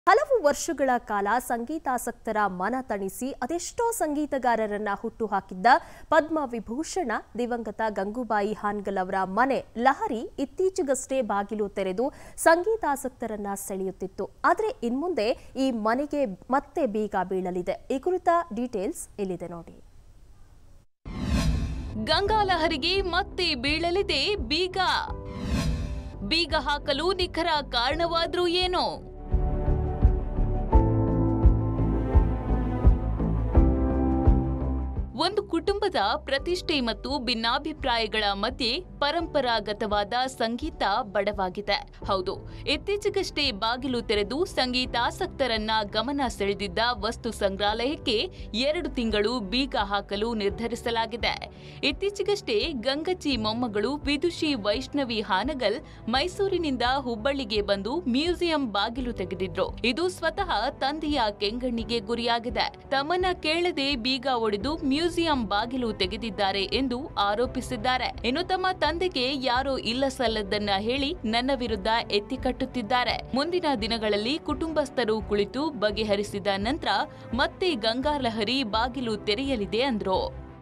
ಹಲವು ವರ್ಷಗಳ ಕಾಲ ಸಂಗೀತಾಸಕ್ತರ ಮನ ತಣಿಸಿ ಅದೆಷ್ಟೋ ಸಂಗೀತಗಾರರನ್ನ ಹುಟ್ಟುಹಾಕಿದ್ದ ಪದ್ಮ ವಿಭೂಷಣ ದಿವಂಗತ ಗಂಗೂಬಾಯಿ ಹಾನ್ಗಲ್ ಅವರ ಮನೆ ಲಹರಿ ಇತ್ತೀಚೆಗಷ್ಟೇ ಬಾಗಿಲು ತೆರೆದು ಸಂಗೀತಾಸಕ್ತರನ್ನ ಸೆಳೆಯುತ್ತಿತ್ತು ಆದರೆ ಇನ್ಮುಂದೆ ಈ ಮನೆಗೆ ಮತ್ತೆ ಬೀಗ ಬೀಳಲಿದೆ ಈ ಕುರಿತ ಡೀಟೇಲ್ಸ್ ಇಲ್ಲಿದೆ ನೋಡಿ ಗಂಗಾಲಹರಿಗೆ ಮತ್ತೆ ಬೀಳಲಿದೆ ಬೀಗ ಬೀಗ ಹಾಕಲು ನಿಖರ ಕಾರಣವಾದ್ರೂ ಏನೋ ಒಂದು ಕುಟುಂಬದ ಪ್ರತಿಷ್ಠೆ ಮತ್ತು ಭಿನ್ನಾಭಿಪ್ರಾಯಗಳ ಮಧ್ಯೆ ಪರಂಪರಾಗತವಾದ ಸಂಗೀತ ಬಡವಾಗಿದೆ ಹೌದು ಇತ್ತೀಚೆಗಷ್ಟೇ ಬಾಗಿಲು ತೆರೆದು ಸಂಗೀತಾಸಕ್ತರನ್ನ ಗಮನ ಸೆಳೆದಿದ್ದ ವಸ್ತು ಸಂಗ್ರಹಾಲಯಕ್ಕೆ ಎರಡು ತಿಂಗಳು ಬೀಗ ಹಾಕಲು ನಿರ್ಧರಿಸಲಾಗಿದೆ ಇತ್ತೀಚೆಗಷ್ಟೇ ಗಂಗಚ್ಚಿ ಮೊಮ್ಮಗಳು ವಿದುಷಿ ವೈಷ್ಣವಿ ಹಾನಗಲ್ ಮೈಸೂರಿನಿಂದ ಹುಬ್ಬಳ್ಳಿಗೆ ಬಂದು ಮ್ಯೂಸಿಯಂ ಬಾಗಿಲು ತೆಗೆದಿದ್ರು ಇದು ಸ್ವತಃ ತಂದೆಯ ಕೆಂಗಣ್ಣಿಗೆ ಗುರಿಯಾಗಿದೆ ತಮ್ಮನ್ನ ಕೇಳದೆ ಬೀಗ ಒಡೆದು ಮ್ಯೂಸಿಯಂ ಬಾಗಿಲು ತೆಗೆದಿದ್ದಾರೆ ಎಂದು ಆರೋಪಿಸಿದ್ದಾರೆ ಇನ್ನು ತಮ್ಮ ತಂದೆಗೆ ಯಾರೋ ಇಲ್ಲ ಸಲ್ಲದನ್ನ ಹೇಳಿ ನನ್ನ ವಿರುದ್ಧ ಎತ್ತಿಕಟ್ಟುತ್ತಿದ್ದಾರೆ ಮುಂದಿನ ದಿನಗಳಲ್ಲಿ ಕುಟುಂಬಸ್ಥರು ಕುಳಿತು ಬಗೆಹರಿಸಿದ ನಂತರ ಮತ್ತೆ ಗಂಗಾ ಲಹರಿ ಬಾಗಿಲು ತೆರೆಯಲಿದೆ ಅಂದ್ರು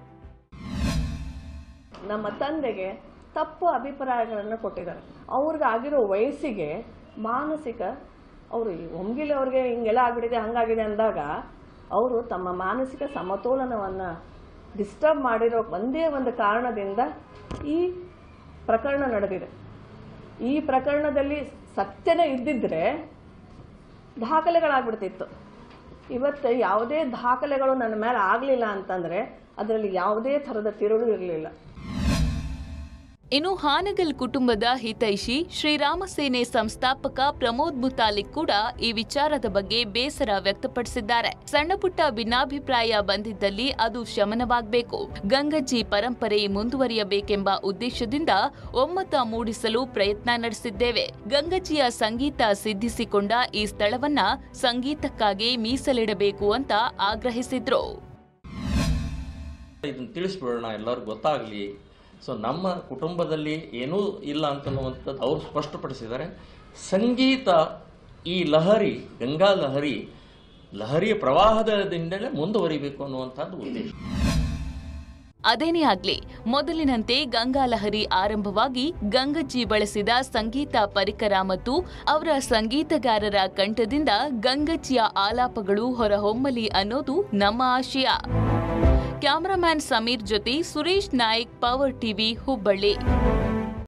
ನಮ್ಮ ತಂದೆಗೆ ತಪ್ಪು ಅಭಿಪ್ರಾಯಗಳನ್ನು ಕೊಟ್ಟಿದ್ದಾರೆ ಅವ್ರಿಗೆ ಆಗಿರೋ ವಯಸ್ಸಿಗೆ ಮಾನಸಿಕ ಅವರು ಒಮ್ಗಿಲೆ ಅವ್ರಿಗೆ ಹಿಂಗೆಲ್ಲ ಆಗ್ಬಿಟ್ಟಿದೆ ಹಂಗಾಗಿದೆ ಅಂದಾಗ ಅವರು ತಮ್ಮ ಮಾನಸಿಕ ಸಮತೋಲನವನ್ನು ಡಿಸ್ಟರ್ಬ್ ಮಾಡಿರೋ ಒಂದೇ ಒಂದು ಕಾರಣದಿಂದ ಈ ಪ್ರಕರಣ ನಡೆದಿದೆ ಈ ಪ್ರಕರಣದಲ್ಲಿ ಸತ್ಯನೇ ಇದ್ದಿದ್ರೆ ದಾಖಲೆಗಳಾಗ್ಬಿಡ್ತಿತ್ತು ಇವತ್ತು ಯಾವುದೇ ದಾಖಲೆಗಳು ನನ್ನ ಮೇಲೆ ಆಗಲಿಲ್ಲ ಅಂತಂದರೆ ಅದರಲ್ಲಿ ಯಾವುದೇ ಥರದ ತಿರುಳು ಇರಲಿಲ್ಲ ಇನ್ನು ಹಾನಗಲ್ ಕುಟುಂಬದ ಹಿತೈಷಿ ಶ್ರೀರಾಮ ಸೇನೆ ಸಂಸ್ಥಾಪಕ ಪ್ರಮೋದ್ ಮುತಾಲಿಕ್ ಕೂಡ ಈ ವಿಚಾರದ ಬಗ್ಗೆ ಬೇಸರ ವ್ಯಕ್ತಪಡಿಸಿದ್ದಾರೆ ಸಣ್ಣಪುಟ್ಟ ಭಿನ್ನಾಭಿಪ್ರಾಯ ಬಂದಿದ್ದಲ್ಲಿ ಅದು ಶಮನವಾಗಬೇಕು ಗಂಗಜ್ಜಿ ಪರಂಪರೆ ಮುಂದುವರಿಯಬೇಕೆಂಬ ಉದ್ದೇಶದಿಂದ ಒಮ್ಮತ ಮೂಡಿಸಲು ಪ್ರಯತ್ನ ನಡೆಸಿದ್ದೇವೆ ಗಂಗಜ್ಜಿಯ ಸಂಗೀತ ಸಿದ್ಧಿಸಿಕೊಂಡ ಈ ಸ್ಥಳವನ್ನ ಸಂಗೀತಕ್ಕಾಗಿ ಮೀಸಲಿಡಬೇಕು ಅಂತ ಆಗ್ರಹಿಸಿದ್ರು ಇದನ್ನು ತಿಳಿಸ್ಬಿಡೋಣ ಎಲ್ಲರಿಗೂ ಗೊತ್ತಾಗಲಿ ಸೊ ನಮ್ಮ ಕುಟುಂಬದಲ್ಲಿ ಏನೂ ಇಲ್ಲ ಅಂತನ್ನುವಂಥದ್ದು ಅವರು ಸ್ಪಷ್ಟಪಡಿಸಿದ್ದಾರೆ ಸಂಗೀತ ಈ ಲಹರಿ ಗಂಗಾ ಲಹರಿ ಲಹರಿಯ ಪ್ರವಾಹದಿಂದಲೇ ಮುಂದುವರಿಬೇಕು ಅನ್ನುವಂಥದ್ದು ಉದ್ದೇಶ ಅದೇನೇ ಆಗ್ಲಿ ಮೊದಲಿನಂತೆ ಗಂಗಾ ಲಹರಿ ಆರಂಭವಾಗಿ ಗಂಗಜ್ಜಿ ಬಳಸಿದ ಸಂಗೀತ ಪರಿಕರ ಮತ್ತು ಅವರ ಸಂಗೀತಗಾರರ ಕಂಠದಿಂದ ಗಂಗಜ್ಜಿಯ ಆಲಾಪಗಳು ಹೊರಹೊಮ್ಮಲಿ ಅನ್ನೋದು ನಮ್ಮ ಆಶಯ ಕ್ಯಾಮರಾಮ್ಯಾನ್ ಸಮೀರ್ ಜೊತೆ ಸುರೇಶ್ ನಾಯ್ಕ್ ಪವರ್ ಟಿವಿ ಹುಬ್ಬಳ್ಳಿ